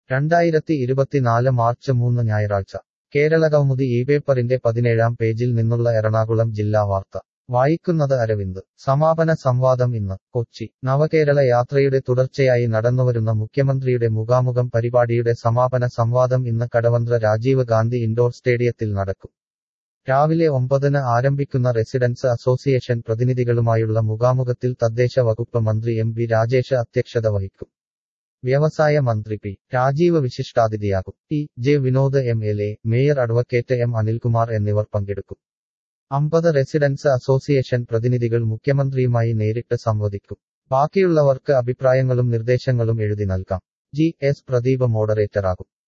രണ്ടായിരത്തി ഇരുപത്തിനാല് മാർച്ച് മൂന്ന് ഞായറാഴ്ച കേരള കൗമുദി ഈ പേപ്പറിന്റെ പതിനേഴാം പേജിൽ നിന്നുള്ള എറണാകുളം ജില്ലാ വാർത്ത വായിക്കുന്നത് അരവിന്ദ് സമാപന സംവാദം ഇന്ന് കൊച്ചി നവകേരള യാത്രയുടെ തുടർച്ചയായി നടന്നുവരുന്ന മുഖ്യമന്ത്രിയുടെ മുഖാമുഖം പരിപാടിയുടെ സമാപന സംവാദം ഇന്ന് കടവന്ത്ര രാജീവ് ഗാന്ധി ഇൻഡോർ സ്റ്റേഡിയത്തിൽ നടക്കും രാവിലെ ഒമ്പതിന് ആരംഭിക്കുന്ന റെസിഡൻസ് അസോസിയേഷൻ പ്രതിനിധികളുമായുള്ള മുഖാമുഖത്തിൽ തദ്ദേശ വകുപ്പ് മന്ത്രി എം വി രാജേഷ് അധ്യക്ഷത വഹിക്കും വ്യവസായ മന്ത്രി പി രാജീവ് വിശിഷ്ടാതിഥിയാകും T J Vinod M L A mayor advocate M Anilkumar എന്നിവർ പങ്കെടുക്കും അമ്പത് റെസിഡൻസ് അസോസിയേഷൻ പ്രതിനിധികൾ മുഖ്യമന്ത്രിയുമായി നേരിട്ട് സംവദിക്കും ബാക്കിയുള്ളവർക്ക് അഭിപ്രായങ്ങളും നിർദ്ദേശങ്ങളും എഴുതി നൽകാം ജി എസ് പ്രദീപ് മോഡറേറ്ററാകും